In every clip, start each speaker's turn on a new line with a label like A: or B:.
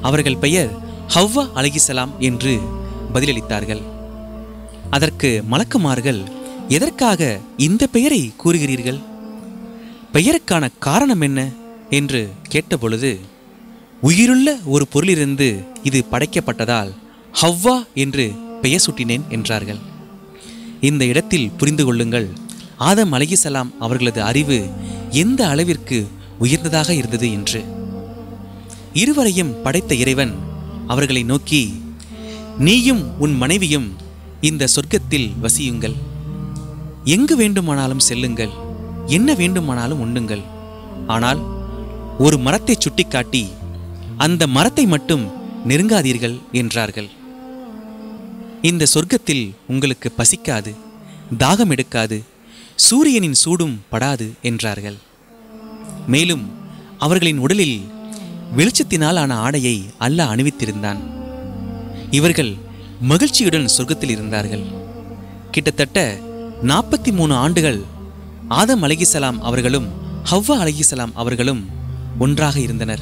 A: அவர்கள் பெயர் ஹவ்வா அலைஹிஸ்ஸலாம் என்று பதிலளித்தார்கள் அதற்கு மலக்குமார்கள் எதற்காக இந்த பெயரை கூறுகிறீர்கள் பெயருக்கான காரணம் என்ன என்று கேட்டபொழுது உயிருள்ள ஒரு பொருளிலிருந்து இது படைக்கப்பட்டதால் ஹவ்வா என்று பெயர் சூட்டினேன் என்றார்கள் இந்த இடத்தில் புரிந்து கொள்ளுங்கள் ஆதம் அலைஹிஸ்ஸலாம் அவர்களது அறிவு எந்த அளவிற்கு உயர்ந்ததாக இருந்தது என்று இருவரையும் படைத்த இறைவன் அவர்களை நோக்கி நீயும் உன் மனைவியும் இந்த சொர்க்கத்தில் வசியுங்கள் எங்கு வேண்டுமானாலும் செல்லுங்கள் என்ன வேண்டுமானாலும் உண்ணுங்கள் ஆனால் ஒரு மரத்தை சுட்டிக்காட்டி அந்த மரத்தை மட்டும் நெருங்காதீர்கள் என்றார்கள் இந்த சொர்க்கத்தில் உங்களுக்கு பசிக்காது தாகம் எடுக்காது சூரியனின் சூடும் படாது என்றார்கள் மேலும் அவர்களின் உடலில் வெளிச்சத்தினால் ஆன ஆடையை அல்லாஹ் அணிவித்திருந்தான் இவர்கள் மகிழ்ச்சியுடன் சொர்க்கத்தில் இருந்தார்கள் கிட்டத்தட்ட நாற்பத்தி மூணு ஆண்டுகள் ஆதம் அலைஹிஸ்ஸலாம் அவர்களும் ஹவ்வா அலைஹிஸ்ஸலாம் அவர்களும் ஒன்றாக இருந்தனர்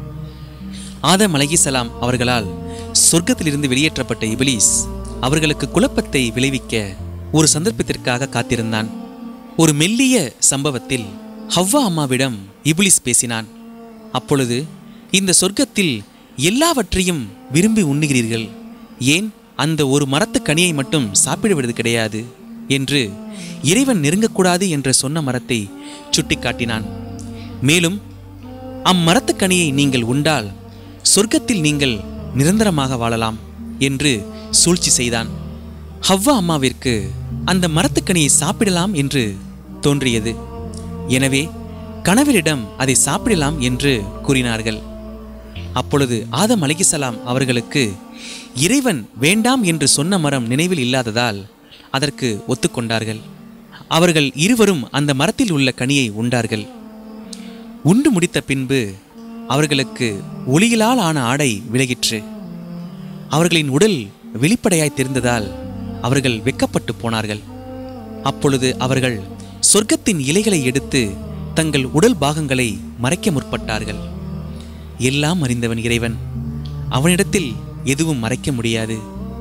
A: ஆதம் அலைஹிஸ்ஸலாம் அவர்களால் சொர்க்கத்திலிருந்து வெளியேற்றப்பட்ட இபிலீஸ் அவர்களுக்கு குழப்பத்தை விளைவிக்க ஒரு சந்தர்ப்பத்திற்காக காத்திருந்தான் ஒரு மெல்லிய சம்பவத்தில் ஹவ்வா அம்மாவிடம் இபிலிஸ் பேசினான் அப்பொழுது இந்த சொர்க்கத்தில் எல்லாவற்றையும் விரும்பி உண்ணுகிறீர்கள் ஏன் அந்த ஒரு மரத்துக் கனியை மட்டும் சாப்பிடுவது கிடையாது என்று இறைவன் நெருங்கக்கூடாது என்று சொன்ன மரத்தை சுட்டிக்காட்டினான் மேலும் அம்மரத்துக் கனியை நீங்கள் உண்டால் சொர்க்கத்தில் நீங்கள் நிரந்தரமாக வாழலாம் என்று சூழ்ச்சி செய்தான் ஹவ்வா அம்மாவிற்கு அந்த மரத்துக்கனியை சாப்பிடலாம் என்று தோன்றியது எனவே கணவரிடம் அதை சாப்பிடலாம் என்று கூறினார்கள் அப்பொழுது ஆதம் அலைஹிஸ்ஸலாம் அவர்களுக்கு இறைவன் வேண்டாம் என்று சொன்ன மரம் நினைவில் இல்லாததால் அதற்கு ஒத்துக்கொண்டார்கள் அவர்கள் இருவரும் அந்த மரத்தில் உள்ள கனியை உண்டார்கள் உண்டு முடித்த பின்பு அவர்களுக்கு ஒளியிலால் ஆன ஆடை விலகிற்று அவர்களின் உடல் வெளிப்படையாய் தெரிந்ததால் அவர்கள் வெக்கப்பட்டு போனார்கள் அப்பொழுது அவர்கள் சொர்க்கத்தின் இலைகளை எடுத்து தங்கள் உடல் பாகங்களை மறைக்க முற்பட்டார்கள் எல்லாம் அறிந்தவன் இறைவன் அவனிடத்தில் எதுவும் மறைக்க முடியாது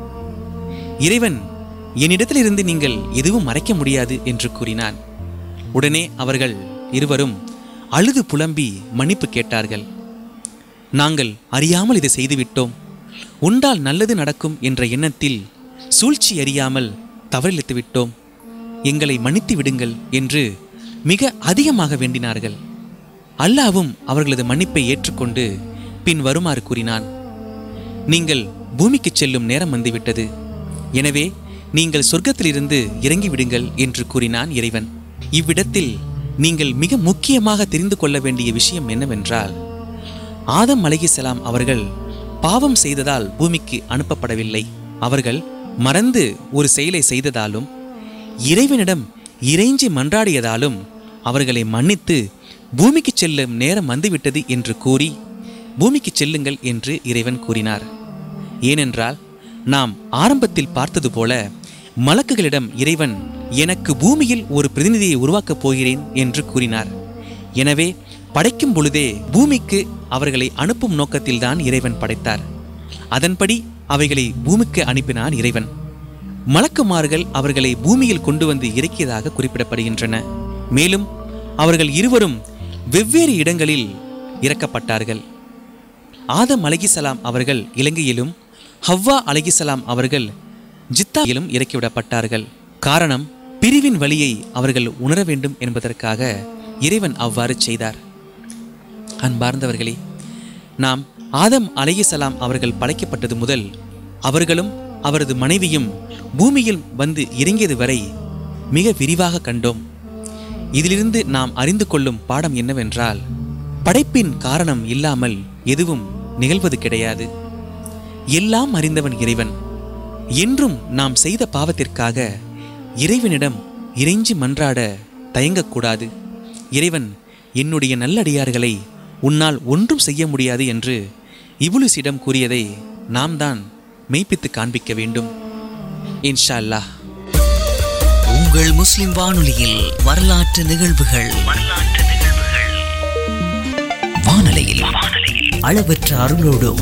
A: இறைவன் என்னிடத்திலிருந்து நீங்கள் எதுவும் மறைக்க முடியாது என்று கூறினான் உடனே அவர்கள் இருவரும் அழுது புலம்பி மன்னிப்பு கேட்டார்கள் நாங்கள் அறியாமல் இதை செய்துவிட்டோம் உண்டால் நல்லது நடக்கும் என்ற எண்ணத்தில் சூழ்ச்சி அறியாமல் தவறிழைத்து விட்டோம் எங்களை மன்னித்து விடுங்கள் என்று மிக அதிகமாக வேண்டினார்கள் அல்லாவும் அவர்களது மன்னிப்பை ஏற்றுக்கொண்டு பின் வருமாறு கூறினான் நீங்கள் பூமிக்கு செல்லும் நேரம் வந்துவிட்டது எனவே நீங்கள் சொர்க்கத்திலிருந்து இறங்கி விடுங்கள் என்று கூறினான் இறைவன் இவ்விடத்தில் நீங்கள் மிக முக்கியமாக தெரிந்து கொள்ள வேண்டிய விஷயம் என்னவென்றால் ஆதம் அலைஹிஸ்ஸலாம் அவர்கள் பாவம் செய்ததால் பூமிக்கு அனுப்பப்படவில்லை அவர்கள் மறந்து ஒரு செயலை செய்ததாலும் இறைவனிடம் இறைஞ்சி மன்றாடியதாலும் அவர்களை மன்னித்து பூமிக்கு செல்லும் நேரம் வந்துவிட்டது என்று கூறி பூமிக்கு செல்லுங்கள் என்று இறைவன் கூறினார் ஏனென்றால் நாம் ஆரம்பத்தில் பார்த்தது போல மலக்குகளிடம் இறைவன் எனக்கு பூமியில் ஒரு பிரதிநிதியை உருவாக்கப் போகிறேன் என்று கூறினார் எனவே படைக்கும் பொழுதே பூமிக்கு அவர்களை அனுப்பும் நோக்கத்தில்தான் இறைவன் படைத்தார் அதன்படி அவைகளை பூமிக்கு அனுப்பினான் இறைவன் மலக்குமார்கள் அவர்களை பூமியில் கொண்டு வந்து இறக்கியதாக குறிப்பிடப்படுகின்றன மேலும் அவர்கள் இருவரும் வெவ்வேறு இடங்களில் இறக்கப்பட்டார்கள் ஆதம் அலைஹிசலாம் அவர்கள் இலங்கையிலும் ஹவ்வா அலைஹிசலாம் அவர்கள் ஜித்தாயிலும் இறக்கிவிடப்பட்டார்கள் காரணம் பிரிவின் வழியை அவர்கள் உணர வேண்டும் என்பதற்காக இறைவன் அவ்வாறு செய்தார் அன்பார்ந்தவர்களே நாம் ஆதம் அலைஹிசலாம் அவர்கள் படைக்கப்பட்டது முதல் அவர்களும் அவரது மனைவியும் பூமியில் வந்து இறங்கியது வரை மிக விரிவாக கண்டோம் இதிலிருந்து நாம் அறிந்து கொள்ளும் பாடம் என்னவென்றால் படைப்பின் காரணம் இல்லாமல் எதுவும் நிகழ்வது கிடையாது எல்லாம் அறிந்தவன் இறைவன் என்றும் நாம் செய்த பாவத்திற்காக இறைவனிடம் இறைஞ்சி மன்றாட தயங்கக்கூடாது இறைவன் என்னுடைய நல்லடியார்களை உன்னால் ஒன்றும் செய்ய முடியாது என்று இபுலிஸிடம் கூறியதை நாம் தான் மெய்ப்பித்து காண்பிக்க வேண்டும் இன்ஷா அல்லாஹ்
B: உங்கள் முஸ்லிம் வானொலியில் வரலாற்று நிகழ்வுகள் வானொலியில் அளவற்ற அருளோடும்